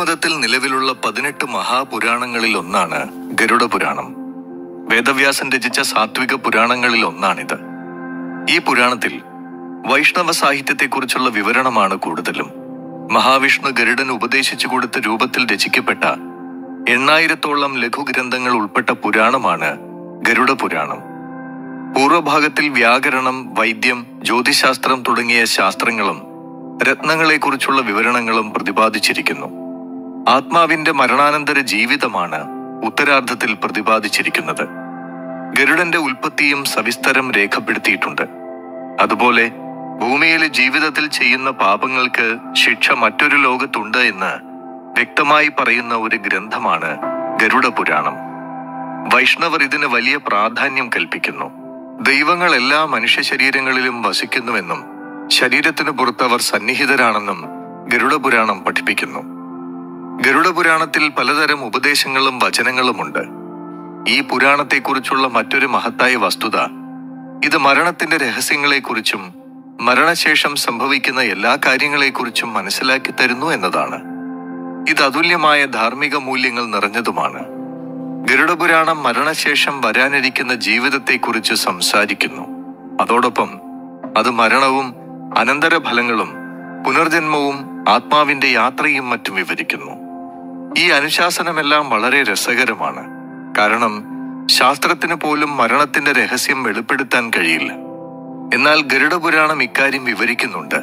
ഹിന്ദുമതത്തിൽ നിലവിലുള്ള പതിനെട്ട് മഹാപുരാണങ്ങളിൽ ഒന്നാണ് ഗരുഡ പുരാണം വേദവ്യാസൻ രചിച്ച സാത്വിക പുരാണങ്ങളിൽ ഒന്നാണിത് ഈ പുരാണത്തിൽ വൈഷ്ണവ സാഹിത്യത്തെക്കുറിച്ചുള്ള വിവരണമാണ് കൂടുതലും മഹാവിഷ്ണു ഗരുഡൻ ഉപദേശിച്ചു കൊടുത്ത രൂപത്തിൽ രചിക്കപ്പെട്ട എണ്ണായിരത്തോളം ലഘുഗ്രന്ഥങ്ങൾ ഉൾപ്പെട്ട പുരാണമാണ് ഗരുഡ പുരാണം പൂർവഭാഗത്തിൽ വ്യാകരണം വൈദ്യം ജ്യോതിശാസ്ത്രം തുടങ്ങിയ ശാസ്ത്രങ്ങളും രത്നങ്ങളെക്കുറിച്ചുള്ള വിവരണങ്ങളും പ്രതിപാദിച്ചിരിക്കുന്നു ആത്മാവിന്റെ മരണാനന്തര ജീവിതമാണ് ഉത്തരാർദ്ധത്തിൽ പ്രതിപാദിച്ചിരിക്കുന്നത് ഗരുഡന്റെ ഉൽപ്പത്തിയും സവിസ്തരം രേഖപ്പെടുത്തിയിട്ടുണ്ട് അതുപോലെ ഭൂമിയിലെ ജീവിതത്തിൽ ചെയ്യുന്ന പാപങ്ങൾക്ക് ശിക്ഷ മറ്റൊരു ലോകത്തുണ്ട് എന്ന് വ്യക്തമായി പറയുന്ന ഒരു ഗ്രന്ഥമാണ് ഗരുഡ പുരാണം വൈഷ്ണവർ ഇതിന് വലിയ പ്രാധാന്യം കൽപ്പിക്കുന്നു ദൈവങ്ങൾ എല്ലാ മനുഷ്യ ശരീരങ്ങളിലും വസിക്കുന്നുവെന്നും ശരീരത്തിന് പുറത്ത് അവർ സന്നിഹിതരാണെന്നും ഗരുഡ പുരാണം പഠിപ്പിക്കുന്നു ഗരുഡ പുരാണത്തിൽ പലതരം ഉപദേശങ്ങളും വചനങ്ങളുമുണ്ട് ഈ പുരാണത്തെക്കുറിച്ചുള്ള മറ്റൊരു മഹത്തായ വസ്തുത ഇത് മരണത്തിന്റെ രഹസ്യങ്ങളെക്കുറിച്ചും മരണശേഷം സംഭവിക്കുന്ന എല്ലാ കാര്യങ്ങളെക്കുറിച്ചും മനസ്സിലാക്കി തരുന്നു എന്നതാണ് ഇത് അതുല്യമായ ധാർമ്മിക മൂല്യങ്ങൾ നിറഞ്ഞതുമാണ് ഗരുഡപുരാണം മരണശേഷം വരാനിരിക്കുന്ന ജീവിതത്തെക്കുറിച്ച് സംസാരിക്കുന്നു അതോടൊപ്പം അത് മരണവും അനന്തരഫലങ്ങളും പുനർജന്മവും ആത്മാവിന്റെ യാത്രയും മറ്റും വിവരിക്കുന്നു ഈ അനുശാസനമെല്ലാം വളരെ രസകരമാണ് കാരണം ശാസ്ത്രത്തിന് പോലും മരണത്തിന്റെ രഹസ്യം വെളിപ്പെടുത്താൻ കഴിയില്ല എന്നാൽ ഗരുഡപുരാണം ഇക്കാര്യം വിവരിക്കുന്നുണ്ട്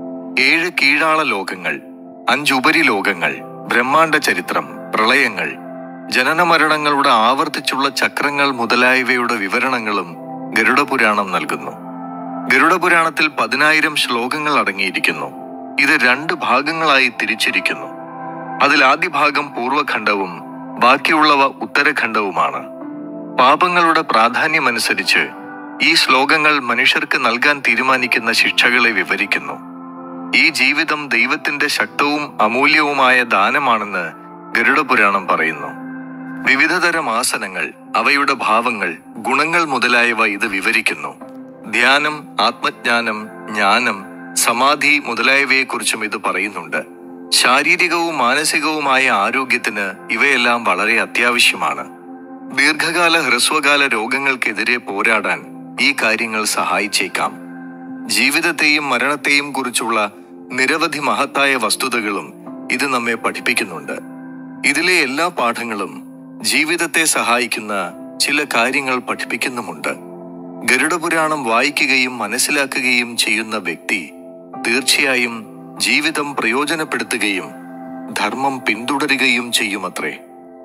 ഏഴ് കീഴാള ലോകങ്ങൾ അഞ്ചുപരി ലോകങ്ങൾ ബ്രഹ്മാണ്ഡ ചരിത്രം പ്രളയങ്ങൾ ജനനമരണങ്ങളുടെ ആവർത്തിച്ചുള്ള ചക്രങ്ങൾ മുതലായവയുടെ വിവരണങ്ങളും ഗരുഡപുരാണം നൽകുന്നു ഗരുഡപുരാണത്തിൽ പതിനായിരം ശ്ലോകങ്ങൾ അടങ്ങിയിരിക്കുന്നു ഇത് രണ്ട് ഭാഗങ്ങളായി തിരിച്ചിരിക്കുന്നു അതിൽ ആദ്യ ഭാഗം പൂർവഖണ്ഡവും ബാക്കിയുള്ളവ ഉത്തരഖണ്ഡവുമാണ് പാപങ്ങളുടെ പ്രാധാന്യമനുസരിച്ച് ഈ ശ്ലോകങ്ങൾ മനുഷ്യർക്ക് നൽകാൻ തീരുമാനിക്കുന്ന ശിക്ഷകളെ വിവരിക്കുന്നു ഈ ജീവിതം ദൈവത്തിന്റെ ശക്തവും അമൂല്യവുമായ ദാനമാണെന്ന് ഗരുഡപുരാണം പറയുന്നു വിവിധതരം ആസനങ്ങൾ അവയുടെ ഭാവങ്ങൾ ഗുണങ്ങൾ മുതലായവ ഇത് വിവരിക്കുന്നു ധ്യാനം ആത്മജ്ഞാനം ജ്ഞാനം സമാധി മുതലായവയെക്കുറിച്ചും ഇത് പറയുന്നുണ്ട് ശാരീരികവും മാനസികവുമായ ആരോഗ്യത്തിന് ഇവയെല്ലാം വളരെ അത്യാവശ്യമാണ് ദീർഘകാല ഹ്രസ്വകാല രോഗങ്ങൾക്കെതിരെ പോരാടാൻ ഈ കാര്യങ്ങൾ സഹായിച്ചേക്കാം ജീവിതത്തെയും മരണത്തെയും കുറിച്ചുള്ള നിരവധി മഹത്തായ വസ്തുതകളും ഇത് നമ്മെ പഠിപ്പിക്കുന്നുണ്ട് ഇതിലെ എല്ലാ പാഠങ്ങളും ജീവിതത്തെ സഹായിക്കുന്ന ചില കാര്യങ്ങൾ പഠിപ്പിക്കുന്നുമുണ്ട് ഗരുഡപുരാണം വായിക്കുകയും മനസ്സിലാക്കുകയും ചെയ്യുന്ന വ്യക്തി തീർച്ചയായും ജീവിതം പ്രയോജനപ്പെടുത്തുകയും ധർമ്മം പിന്തുടരുകയും ചെയ്യുമത്രേ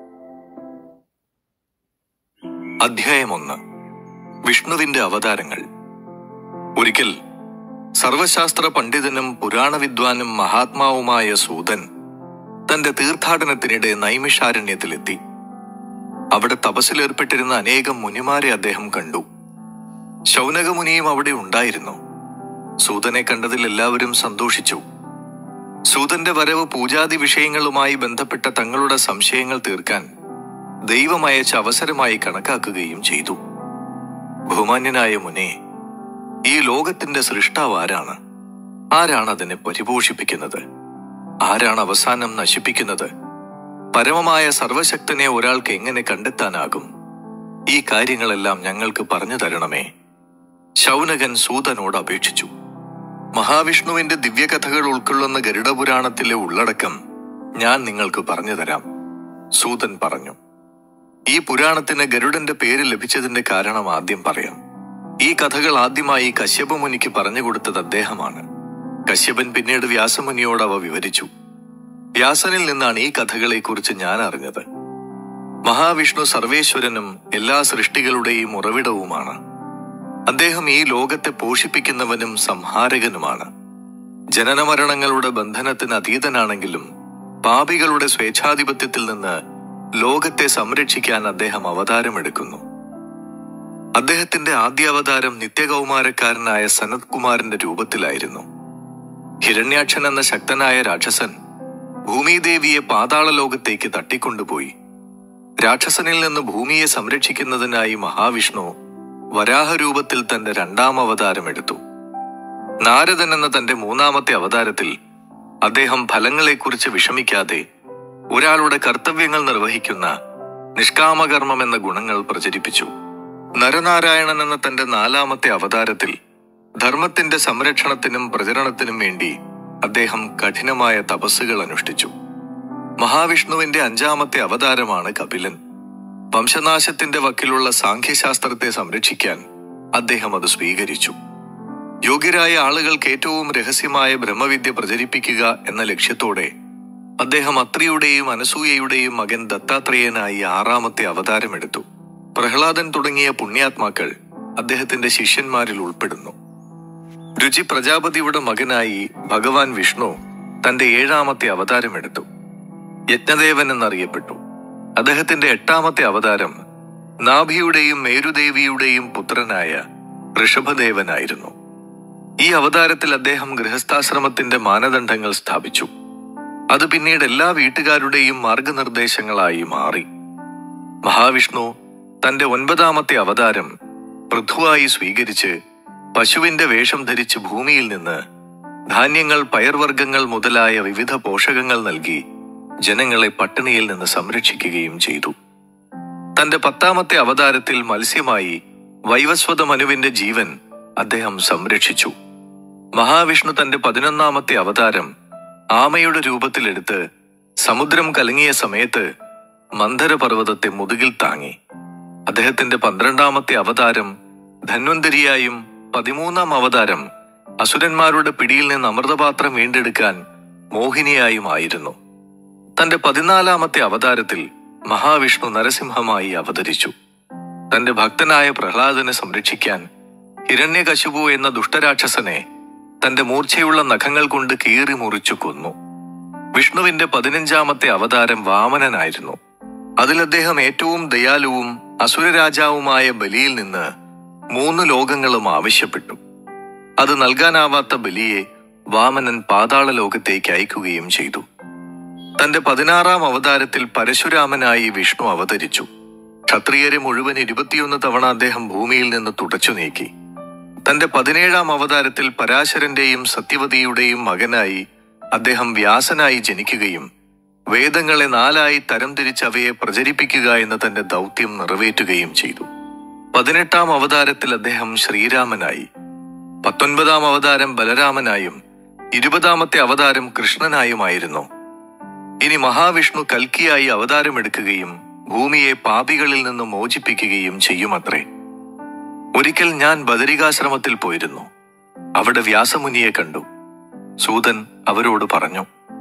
അധ്യായം ഒന്ന് വിഷ്ണുവിന്റെ അവതാരങ്ങൾ ഒരിക്കൽ സർവശാസ്ത്ര പണ്ഡിതനും പുരാണ വിദ്വാനും മഹാത്മാവുമായ സൂതൻ തന്റെ തീർത്ഥാടനത്തിനിടെ നൈമിഷാരണ്യത്തിലെത്തി അവിടെ തപസ്സിലേർപ്പെട്ടിരുന്ന അനേകം മുനിമാരെ അദ്ദേഹം കണ്ടു ശൗനകമുനിയും അവിടെ ഉണ്ടായിരുന്നു സൂതനെ കണ്ടതിൽ എല്ലാവരും സന്തോഷിച്ചു സൂതന്റെ വരവ് പൂജാതി വിഷയങ്ങളുമായി ബന്ധപ്പെട്ട തങ്ങളുടെ സംശയങ്ങൾ തീർക്കാൻ ദൈവം അയച്ച അവസരമായി കണക്കാക്കുകയും ചെയ്തു ബഹുമാന്യനായ മുനെ ഈ ലോകത്തിന്റെ സൃഷ്ടാവ് ആരാണ് ആരാണ് അതിനെ പരിപോഷിപ്പിക്കുന്നത് ആരാണ് അവസാനം നശിപ്പിക്കുന്നത് പരമമായ സർവശക്തനെ ഒരാൾക്ക് എങ്ങനെ കണ്ടെത്താനാകും ഈ കാര്യങ്ങളെല്ലാം ഞങ്ങൾക്ക് പറഞ്ഞു തരണമേ ശൗനകൻ സൂതനോട് അപേക്ഷിച്ചു മഹാവിഷ്ണുവിന്റെ ദിവ്യകഥകൾ ഉൾക്കൊള്ളുന്ന ഗരുഡപുരാണത്തിലെ ഉള്ളടക്കം ഞാൻ നിങ്ങൾക്ക് പറഞ്ഞു തരാം സൂതൻ പറഞ്ഞു ഈ പുരാണത്തിന് ഗരുഡന്റെ പേര് ലഭിച്ചതിന്റെ കാരണം ആദ്യം പറയാം ഈ കഥകൾ ആദ്യമായി കശ്യപ മുനിക്ക് പറഞ്ഞുകൊടുത്തത് അദ്ദേഹമാണ് കശ്യപൻ പിന്നീട് വ്യാസമുനിയോട് അവ വിവരിച്ചു വ്യാസനിൽ നിന്നാണ് ഈ കഥകളെക്കുറിച്ച് ഞാൻ അറിഞ്ഞത് മഹാവിഷ്ണു സർവേശ്വരനും എല്ലാ സൃഷ്ടികളുടെയും ഉറവിടവുമാണ് അദ്ദേഹം ഈ ലോകത്തെ പോഷിപ്പിക്കുന്നവനും സംഹാരകനുമാണ് ജനനമരണങ്ങളുടെ ബന്ധനത്തിന് അതീതനാണെങ്കിലും പാപികളുടെ സ്വേച്ഛാധിപത്യത്തിൽ നിന്ന് ലോകത്തെ സംരക്ഷിക്കാൻ അദ്ദേഹം അവതാരമെടുക്കുന്നു അദ്ദേഹത്തിന്റെ ആദ്യ അവതാരം നിത്യകൗമാരക്കാരനായ സനത് കുമാരന്റെ രൂപത്തിലായിരുന്നു ഹിരണ്യാക്ഷൻ എന്ന ശക്തനായ രാക്ഷസൻ ഭൂമിദേവിയെ പാതാള ലോകത്തേക്ക് തട്ടിക്കൊണ്ടുപോയി രാക്ഷസനിൽ നിന്ന് ഭൂമിയെ സംരക്ഷിക്കുന്നതിനായി മഹാവിഷ്ണു വരാഹരൂപത്തിൽ തന്റെ രണ്ടാം അവതാരം എടുത്തു നാരദൻ എന്ന തന്റെ മൂന്നാമത്തെ അവതാരത്തിൽ അദ്ദേഹം ഫലങ്ങളെക്കുറിച്ച് വിഷമിക്കാതെ ഒരാളുടെ കർത്തവ്യങ്ങൾ നിർവഹിക്കുന്ന നിഷ്കാമകർമ്മം എന്ന ഗുണങ്ങൾ പ്രചരിപ്പിച്ചു നരനാരായണൻ എന്ന തന്റെ നാലാമത്തെ അവതാരത്തിൽ ധർമ്മത്തിന്റെ സംരക്ഷണത്തിനും പ്രചരണത്തിനും വേണ്ടി അദ്ദേഹം കഠിനമായ തപസ്സുകൾ അനുഷ്ഠിച്ചു മഹാവിഷ്ണുവിന്റെ അഞ്ചാമത്തെ അവതാരമാണ് കപിലൻ വംശനാശത്തിന്റെ വക്കിലുള്ള സാഖ്യശാസ്ത്രത്തെ സംരക്ഷിക്കാൻ അദ്ദേഹം അത് സ്വീകരിച്ചു യോഗ്യരായ ആളുകൾക്ക് ഏറ്റവും രഹസ്യമായ ബ്രഹ്മവിദ്യ പ്രചരിപ്പിക്കുക എന്ന ലക്ഷ്യത്തോടെ അദ്ദേഹം അത്രിയുടെയും അനസൂയയുടെയും മകൻ ദത്താത്രേയനായി ആറാമത്തെ അവതാരമെടുത്തു പ്രഹ്ലാദൻ തുടങ്ങിയ പുണ്യാത്മാക്കൾ അദ്ദേഹത്തിന്റെ ശിഷ്യന്മാരിൽ ഉൾപ്പെടുന്നു രുചി പ്രജാപതിയുടെ മകനായി ഭഗവാൻ വിഷ്ണു തന്റെ ഏഴാമത്തെ അവതാരമെടുത്തു യജ്ഞദേവൻ എന്നറിയപ്പെട്ടു അദ്ദേഹത്തിന്റെ എട്ടാമത്തെ അവതാരം നാഭിയുടെയും മേരുദേവിയുടെയും പുത്രനായ ഋഷഭദേവനായിരുന്നു ഈ അവതാരത്തിൽ അദ്ദേഹം ഗൃഹസ്ഥാശ്രമത്തിന്റെ മാനദണ്ഡങ്ങൾ സ്ഥാപിച്ചു അത് പിന്നീട് എല്ലാ വീട്ടുകാരുടെയും മാർഗനിർദ്ദേശങ്ങളായി മാറി മഹാവിഷ്ണു തന്റെ ഒൻപതാമത്തെ അവതാരം പൃഥുവായി സ്വീകരിച്ച് പശുവിന്റെ വേഷം ധരിച്ച് ഭൂമിയിൽ നിന്ന് ധാന്യങ്ങൾ പയർവർഗ്ഗങ്ങൾ മുതലായ വിവിധ പോഷകങ്ങൾ നൽകി ജനങ്ങളെ പട്ടിണിയിൽ നിന്ന് സംരക്ഷിക്കുകയും ചെയ്തു തന്റെ പത്താമത്തെ അവതാരത്തിൽ മത്സ്യമായി വൈവസ്വത മനുവിന്റെ ജീവൻ അദ്ദേഹം സംരക്ഷിച്ചു മഹാവിഷ്ണു തന്റെ പതിനൊന്നാമത്തെ അവതാരം ആമയുടെ രൂപത്തിലെടുത്ത് സമുദ്രം കലങ്ങിയ സമയത്ത് മന്ധരപർവ്വതത്തെ മുതുകിൽ താങ്ങി അദ്ദേഹത്തിന്റെ പന്ത്രണ്ടാമത്തെ അവതാരം ധന്വന്തരിയായും പതിമൂന്നാം അവതാരം അസുരന്മാരുടെ പിടിയിൽ നിന്ന് അമൃതപാത്രം വീണ്ടെടുക്കാൻ മോഹിനിയായുമായിരുന്നു തന്റെ പതിനാലാമത്തെ അവതാരത്തിൽ മഹാവിഷ്ണു നരസിംഹമായി അവതരിച്ചു തന്റെ ഭക്തനായ പ്രഹ്ലാദനെ സംരക്ഷിക്കാൻ ഹിരണ്യകശുപു എന്ന ദുഷ്ടരാക്ഷസനെ തന്റെ മൂർച്ചയുള്ള നഖങ്ങൾ കൊണ്ട് കീറി മുറിച്ചു കൊന്നു വിഷ്ണുവിന്റെ പതിനഞ്ചാമത്തെ അവതാരം വാമനനായിരുന്നു അതിൽ അദ്ദേഹം ഏറ്റവും ദയാലുവും അസുരരാജാവുമായ ബലിയിൽ നിന്ന് മൂന്ന് ലോകങ്ങളും ആവശ്യപ്പെട്ടു അത് നൽകാനാവാത്ത ബലിയെ വാമനൻ പാതാള ലോകത്തേക്ക് അയക്കുകയും ചെയ്തു തന്റെ പതിനാറാം അവതാരത്തിൽ പരശുരാമനായി വിഷ്ണു അവതരിച്ചു ക്ഷത്രിയരെ മുഴുവൻ ഇരുപത്തിയൊന്ന് തവണ അദ്ദേഹം ഭൂമിയിൽ നിന്ന് തുടച്ചു നീക്കി തന്റെ പതിനേഴാം അവതാരത്തിൽ പരാശരന്റെയും സത്യവതിയുടെയും മകനായി അദ്ദേഹം വ്യാസനായി ജനിക്കുകയും വേദങ്ങളെ നാലായി തരംതിരിച്ച് അവയെ പ്രചരിപ്പിക്കുക എന്ന തന്റെ ദൗത്യം നിറവേറ്റുകയും ചെയ്തു പതിനെട്ടാം അവതാരത്തിൽ അദ്ദേഹം ശ്രീരാമനായി പത്തൊൻപതാം അവതാരം ബലരാമനായും ഇരുപതാമത്തെ അവതാരം കൃഷ്ണനായുമായിരുന്നു ഇനി മഹാവിഷ്ണു കൽക്കിയായി അവതാരമെടുക്കുകയും ഭൂമിയെ പാപികളിൽ നിന്ന് മോചിപ്പിക്കുകയും ചെയ്യുമത്രേ ഒരിക്കൽ ഞാൻ ബദരികാശ്രമത്തിൽ പോയിരുന്നു അവിടെ വ്യാസമുനിയെ കണ്ടു സൂതൻ അവരോട് പറഞ്ഞു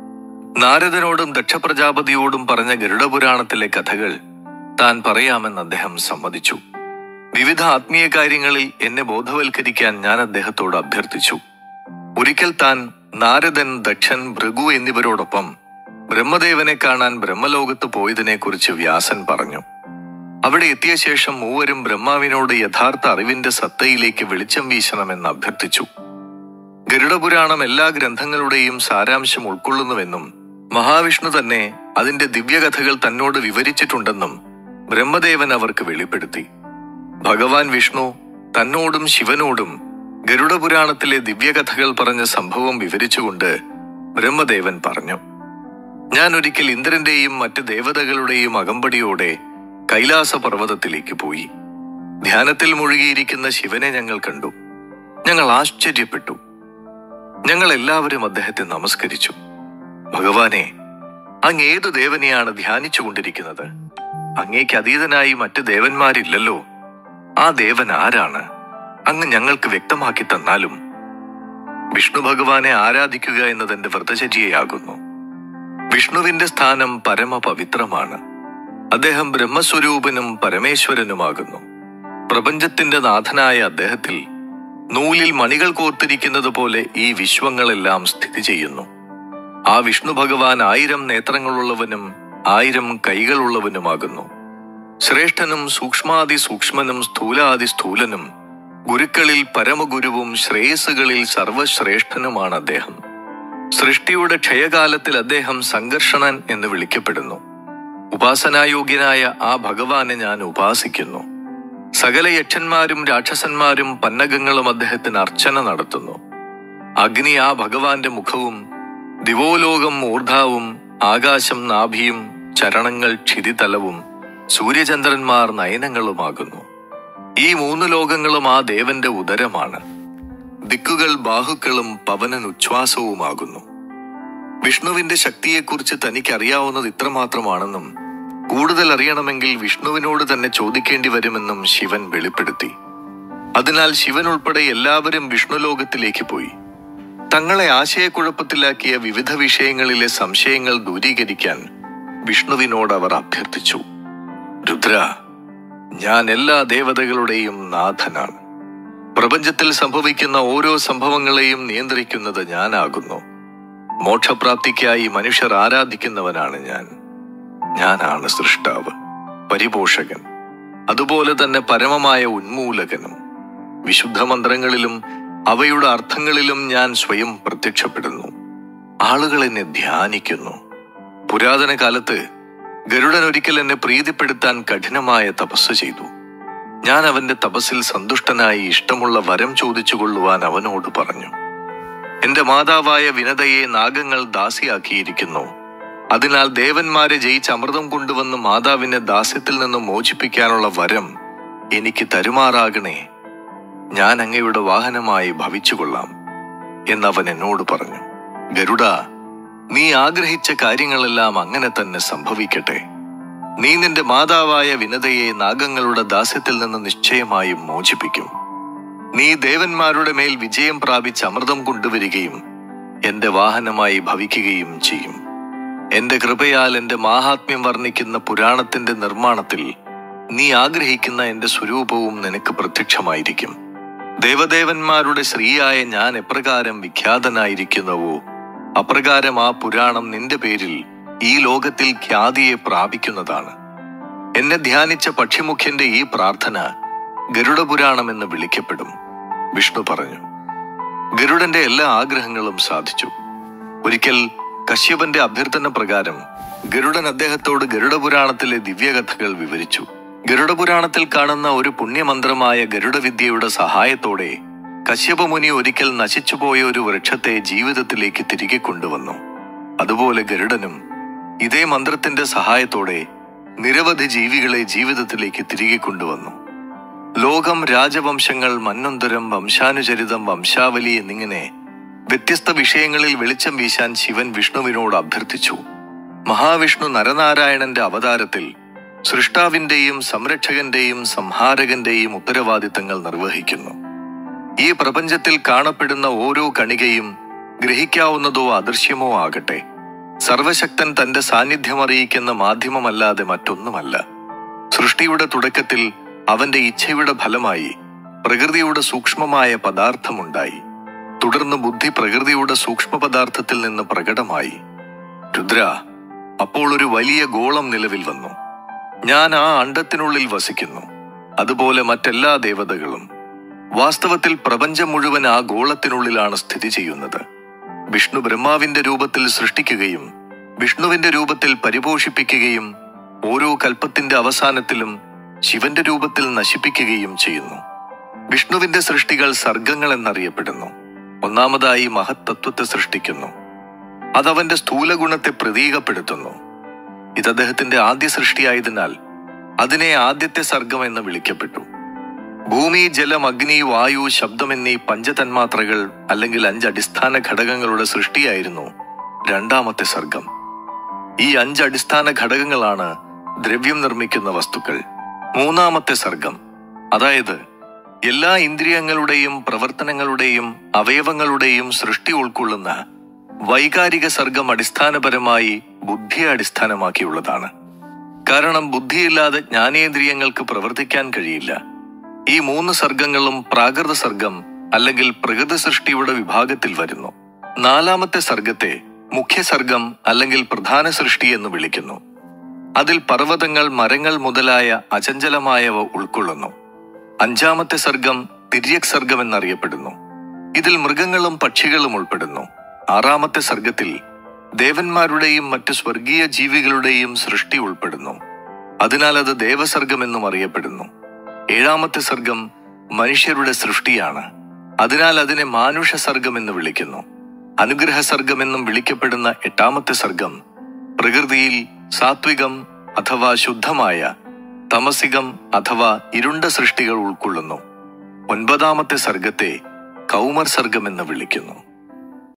നാരദനോടും ദക്ഷപ്രജാപതിയോടും പറഞ്ഞ ഗരുഡപുരാണത്തിലെ കഥകൾ താൻ പറയാമെന്ന് അദ്ദേഹം സമ്മതിച്ചു വിവിധ ആത്മീയ കാര്യങ്ങളിൽ എന്നെ ബോധവൽക്കരിക്കാൻ ഞാൻ അദ്ദേഹത്തോട് അഭ്യർത്ഥിച്ചു ഒരിക്കൽ താൻ നാരദൻ ദക്ഷൻ ഭൃഗു എന്നിവരോടൊപ്പം ബ്രഹ്മദേവനെ കാണാൻ ബ്രഹ്മലോകത്ത് പോയതിനെക്കുറിച്ച് വ്യാസൻ പറഞ്ഞു അവിടെ എത്തിയ ശേഷം മൂവരും ബ്രഹ്മാവിനോട് യഥാർത്ഥ അറിവിന്റെ സത്തയിലേക്ക് വെളിച്ചം വീശണമെന്ന് അഭ്യർത്ഥിച്ചു ഗരുഡപുരാണം എല്ലാ ഗ്രന്ഥങ്ങളുടെയും സാരാംശം ഉൾക്കൊള്ളുന്നുവെന്നും മഹാവിഷ്ണു തന്നെ അതിന്റെ ദിവ്യകഥകൾ തന്നോട് വിവരിച്ചിട്ടുണ്ടെന്നും ബ്രഹ്മദേവൻ അവർക്ക് വെളിപ്പെടുത്തി ഭഗവാൻ വിഷ്ണു തന്നോടും ശിവനോടും ഗരുഡപുരാണത്തിലെ ദിവ്യകഥകൾ പറഞ്ഞ സംഭവം വിവരിച്ചുകൊണ്ട് ബ്രഹ്മദേവൻ പറഞ്ഞു ഞാൻ ഒരിക്കൽ ഇന്ദ്രന്റെയും മറ്റ് ദേവതകളുടെയും അകമ്പടിയോടെ കൈലാസ പർവ്വതത്തിലേക്ക് പോയി ധ്യാനത്തിൽ മുഴുകിയിരിക്കുന്ന ശിവനെ ഞങ്ങൾ കണ്ടു ഞങ്ങൾ ആശ്ചര്യപ്പെട്ടു ഞങ്ങൾ എല്ലാവരും അദ്ദേഹത്തെ നമസ്കരിച്ചു ഭഗവാനെ അങ്ങ് ഏതു ദേവനെയാണ് ധ്യാനിച്ചു കൊണ്ടിരിക്കുന്നത് അങ്ങേക്ക് അതീതനായി മറ്റ് ദേവന്മാരില്ലല്ലോ ആ ദേവൻ ആരാണ് അങ്ങ് ഞങ്ങൾക്ക് വ്യക്തമാക്കി തന്നാലും വിഷ്ണു ഭഗവാനെ ആരാധിക്കുക എന്നതെന്റെ വ്രതചര്യയാകുന്നു വിഷ്ണുവിന്റെ സ്ഥാനം പരമപവിത്രമാണ് അദ്ദേഹം ബ്രഹ്മസ്വരൂപനും പരമേശ്വരനുമാകുന്നു പ്രപഞ്ചത്തിന്റെ നാഥനായ അദ്ദേഹത്തിൽ നൂലിൽ മണികൾ കോർത്തിരിക്കുന്നത് പോലെ ഈ വിശ്വങ്ങളെല്ലാം സ്ഥിതി ചെയ്യുന്നു ആ വിഷ്ണു ഭഗവാൻ ആയിരം നേത്രങ്ങളുള്ളവനും ആയിരം കൈകളുള്ളവനുമാകുന്നു ശ്രേഷ്ഠനും സൂക്ഷ്മാതി സൂക്ഷ്മനും സ്ഥൂലാതി സ്ഥൂലനും ഗുരുക്കളിൽ പരമഗുരുവും ശ്രേയസ്സുകളിൽ സർവശ്രേഷ്ഠനുമാണ് അദ്ദേഹം സൃഷ്ടിയുടെ ക്ഷയകാലത്തിൽ അദ്ദേഹം സംഘർഷണൻ എന്ന് വിളിക്കപ്പെടുന്നു ഉപാസനായോഗ്യനായ ആ ഭഗവാനെ ഞാൻ ഉപാസിക്കുന്നു സകല യക്ഷന്മാരും രാക്ഷസന്മാരും പന്നകങ്ങളും അദ്ദേഹത്തിന് അർച്ചന നടത്തുന്നു അഗ്നി ആ ഭഗവാന്റെ മുഖവും ദിവോലോകം മൂർധാവും ആകാശം നാഭിയും ചരണങ്ങൾ ക്ഷിതിതലവും സൂര്യചന്ദ്രന്മാർ നയനങ്ങളുമാകുന്നു ഈ മൂന്ന് ലോകങ്ങളും ആ ദേവന്റെ ഉദരമാണ് ദിക്കുകൾ ബാഹുക്കളും പവനൻ ഉച്ഛ്വാസവുമാകുന്നു വിഷ്ണുവിന്റെ ശക്തിയെക്കുറിച്ച് തനിക്ക് അറിയാവുന്നത് ഇത്രമാത്രമാണെന്നും കൂടുതൽ അറിയണമെങ്കിൽ വിഷ്ണുവിനോട് തന്നെ ചോദിക്കേണ്ടി വരുമെന്നും ശിവൻ വെളിപ്പെടുത്തി അതിനാൽ ശിവൻ ഉൾപ്പെടെ എല്ലാവരും വിഷ്ണുലോകത്തിലേക്ക് പോയി തങ്ങളെ ആശയക്കുഴപ്പത്തിലാക്കിയ വിവിധ വിഷയങ്ങളിലെ സംശയങ്ങൾ ദൂരീകരിക്കാൻ വിഷ്ണുവിനോട് അവർ അഭ്യർത്ഥിച്ചു രുദ്ര ഞാൻ എല്ലാ ദേവതകളുടെയും നാഥനാണ് പ്രപഞ്ചത്തിൽ സംഭവിക്കുന്ന ഓരോ സംഭവങ്ങളെയും നിയന്ത്രിക്കുന്നത് ഞാനാകുന്നു മോക്ഷപ്രാപ്തിക്കായി മനുഷ്യർ ആരാധിക്കുന്നവനാണ് ഞാൻ ഞാനാണ് സൃഷ്ടാവ് പരിപോഷകൻ അതുപോലെ തന്നെ പരമമായ ഉന്മൂലകനും വിശുദ്ധ മന്ത്രങ്ങളിലും അവയുടെ അർത്ഥങ്ങളിലും ഞാൻ സ്വയം പ്രത്യക്ഷപ്പെടുന്നു ആളുകൾ എന്നെ ധ്യാനിക്കുന്നു പുരാതന കാലത്ത് ഗരുഡൻ ഒരിക്കൽ എന്നെ പ്രീതിപ്പെടുത്താൻ കഠിനമായ തപസ് ചെയ്തു ഞാൻ അവന്റെ തപസ്സിൽ സന്തുഷ്ടനായി ഇഷ്ടമുള്ള വരം ചോദിച്ചു കൊള്ളുവാൻ അവനോട് പറഞ്ഞു എന്റെ മാതാവായ വിനതയെ നാഗങ്ങൾ ദാസിയാക്കിയിരിക്കുന്നു അതിനാൽ ദേവന്മാരെ ജയിച്ച് അമൃതം കൊണ്ടുവന്ന് മാതാവിനെ ദാസ്യത്തിൽ നിന്ന് മോചിപ്പിക്കാനുള്ള വരം എനിക്ക് തരുമാറാകണേ ഞാൻ അങ്ങയുടെ വാഹനമായി ഭവിച്ചുകൊള്ളാം എന്നവൻ എന്നോട് പറഞ്ഞു ഗരുഡ നീ ആഗ്രഹിച്ച കാര്യങ്ങളെല്ലാം അങ്ങനെ തന്നെ സംഭവിക്കട്ടെ നീ നിന്റെ മാതാവായ വിനതയെ നാഗങ്ങളുടെ ദാസ്യത്തിൽ നിന്ന് നിശ്ചയമായും മോചിപ്പിക്കും നീ ദേവന്മാരുടെ മേൽ വിജയം പ്രാപിച്ച് അമൃതം കൊണ്ടുവരികയും എന്റെ വാഹനമായി ഭവിക്കുകയും ചെയ്യും എന്റെ കൃപയാൽ എന്റെ മാഹാത്മ്യം വർണ്ണിക്കുന്ന പുരാണത്തിന്റെ നിർമ്മാണത്തിൽ നീ ആഗ്രഹിക്കുന്ന എന്റെ സ്വരൂപവും നിനക്ക് പ്രത്യക്ഷമായിരിക്കും ദേവദേവന്മാരുടെ ശ്രീയായ ഞാൻ എപ്രകാരം വിഖ്യാതനായിരിക്കുന്നുവോ അപ്രകാരം ആ പുരാണം നിന്റെ പേരിൽ ഈ ലോകത്തിൽ ഖ്യാതിയെ പ്രാപിക്കുന്നതാണ് എന്നെ ധ്യാനിച്ച പക്ഷിമുഖ്യന്റെ ഈ പ്രാർത്ഥന ഗരുഡപുരാണം എന്ന് വിളിക്കപ്പെടും വിഷ്ണു പറഞ്ഞു ഗരുഡന്റെ എല്ലാ ആഗ്രഹങ്ങളും സാധിച്ചു ഒരിക്കൽ കശ്യപന്റെ അഭ്യർത്ഥന പ്രകാരം ഗരുഡൻ അദ്ദേഹത്തോട് ഗരുഡപുരാണത്തിലെ ദിവ്യകഥകൾ വിവരിച്ചു ഗരുഡപുരാണത്തിൽ കാണുന്ന ഒരു പുണ്യമന്ത്രമായ ഗരുഡവിദ്യയുടെ സഹായത്തോടെ കശ്യപമുനി ഒരിക്കൽ നശിച്ചുപോയ ഒരു വൃക്ഷത്തെ ജീവിതത്തിലേക്ക് തിരികെ കൊണ്ടുവന്നു അതുപോലെ ഗരുഡനും ഇതേ മന്ത്രത്തിന്റെ സഹായത്തോടെ നിരവധി ജീവികളെ ജീവിതത്തിലേക്ക് തിരികെ കൊണ്ടുവന്നു ലോകം രാജവംശങ്ങൾ മന്നൊന്തരം വംശാനുചരിതം വംശാവലി എന്നിങ്ങനെ വ്യത്യസ്ത വിഷയങ്ങളിൽ വെളിച്ചം വീശാൻ ശിവൻ വിഷ്ണുവിനോട് അഭ്യർത്ഥിച്ചു മഹാവിഷ്ണു നരനാരായണന്റെ അവതാരത്തിൽ സൃഷ്ടാവിന്റെയും സംരക്ഷകന്റെയും സംഹാരകന്റെയും ഉത്തരവാദിത്തങ്ങൾ നിർവഹിക്കുന്നു ഈ പ്രപഞ്ചത്തിൽ കാണപ്പെടുന്ന ഓരോ കണികയും ഗ്രഹിക്കാവുന്നതോ അദൃശ്യമോ ആകട്ടെ സർവശക്തൻ തന്റെ സാന്നിധ്യം അറിയിക്കുന്ന മാധ്യമമല്ലാതെ മറ്റൊന്നുമല്ല സൃഷ്ടിയുടെ തുടക്കത്തിൽ അവന്റെ ഇച്ഛയുടെ ഫലമായി പ്രകൃതിയുടെ സൂക്ഷ്മമായ പദാർത്ഥമുണ്ടായി തുടർന്ന് ബുദ്ധി പ്രകൃതിയുടെ സൂക്ഷ്മ പദാർത്ഥത്തിൽ നിന്ന് പ്രകടമായി രുദ്ര അപ്പോൾ ഒരു വലിയ ഗോളം നിലവിൽ വന്നു ഞാൻ ആ അണ്ടത്തിനുള്ളിൽ വസിക്കുന്നു അതുപോലെ മറ്റെല്ലാ ദേവതകളും വാസ്തവത്തിൽ പ്രപഞ്ചം മുഴുവൻ ആ ഗോളത്തിനുള്ളിലാണ് സ്ഥിതി ചെയ്യുന്നത് വിഷ്ണു ബ്രഹ്മാവിന്റെ രൂപത്തിൽ സൃഷ്ടിക്കുകയും വിഷ്ണുവിന്റെ രൂപത്തിൽ പരിപോഷിപ്പിക്കുകയും ഓരോ കൽപ്പത്തിന്റെ അവസാനത്തിലും ശിവന്റെ രൂപത്തിൽ നശിപ്പിക്കുകയും ചെയ്യുന്നു വിഷ്ണുവിന്റെ സൃഷ്ടികൾ സർഗങ്ങൾ എന്നറിയപ്പെടുന്നു ഒന്നാമതായി മഹത്തത്വത്തെ സൃഷ്ടിക്കുന്നു അതവന്റെ സ്ഥൂലഗുണത്തെ പ്രതീകപ്പെടുത്തുന്നു ഇത് അദ്ദേഹത്തിന്റെ ആദ്യ സൃഷ്ടിയായതിനാൽ അതിനെ ആദ്യത്തെ സർഗം എന്ന് വിളിക്കപ്പെട്ടു ഭൂമി ജലം അഗ്നി വായു ശബ്ദം എന്നീ പഞ്ചതന്മാത്രകൾ അല്ലെങ്കിൽ അഞ്ച് അടിസ്ഥാന ഘടകങ്ങളുടെ സൃഷ്ടിയായിരുന്നു രണ്ടാമത്തെ സർഗം ഈ അഞ്ച് അടിസ്ഥാന ഘടകങ്ങളാണ് ദ്രവ്യം നിർമ്മിക്കുന്ന വസ്തുക്കൾ മൂന്നാമത്തെ സർഗം അതായത് എല്ലാ ഇന്ദ്രിയങ്ങളുടെയും പ്രവർത്തനങ്ങളുടെയും അവയവങ്ങളുടെയും സൃഷ്ടി ഉൾക്കൊള്ളുന്ന വൈകാരിക സർഗം അടിസ്ഥാനപരമായി ബുദ്ധിയെ അടിസ്ഥാനമാക്കിയുള്ളതാണ് കാരണം ബുദ്ധിയില്ലാതെ ജ്ഞാനേന്ദ്രിയങ്ങൾക്ക് പ്രവർത്തിക്കാൻ കഴിയില്ല ഈ മൂന്ന് സർഗങ്ങളും പ്രാകൃത സർഗം അല്ലെങ്കിൽ പ്രകൃതി സൃഷ്ടിയുടെ വിഭാഗത്തിൽ വരുന്നു നാലാമത്തെ സർഗത്തെ മുഖ്യ സർഗം അല്ലെങ്കിൽ പ്രധാന സൃഷ്ടി എന്ന് വിളിക്കുന്നു അതിൽ പർവ്വതങ്ങൾ മരങ്ങൾ മുതലായ അചഞ്ചലമായവ ഉൾക്കൊള്ളുന്നു അഞ്ചാമത്തെ സർഗം തിര്യക് സർഗം എന്നറിയപ്പെടുന്നു ഇതിൽ മൃഗങ്ങളും പക്ഷികളും ഉൾപ്പെടുന്നു ആറാമത്തെ സർഗത്തിൽ ദേവന്മാരുടെയും മറ്റ് സ്വർഗീയ ജീവികളുടെയും സൃഷ്ടി ഉൾപ്പെടുന്നു അതിനാൽ അത് ദേവസർഗം എന്നും അറിയപ്പെടുന്നു ഏഴാമത്തെ സർഗം മനുഷ്യരുടെ സൃഷ്ടിയാണ് അതിനാൽ അതിനെ മാനുഷ സർഗം എന്ന് വിളിക്കുന്നു അനുഗ്രഹ സർഗം എന്നും വിളിക്കപ്പെടുന്ന എട്ടാമത്തെ സർഗം പ്രകൃതിയിൽ സാത്വികം അഥവാ ശുദ്ധമായ തമസികം അഥവാ ഇരുണ്ട സൃഷ്ടികൾ ഉൾക്കൊള്ളുന്നു ഒൻപതാമത്തെ സർഗത്തെ കൗമർ സർഗമെന്ന് വിളിക്കുന്നു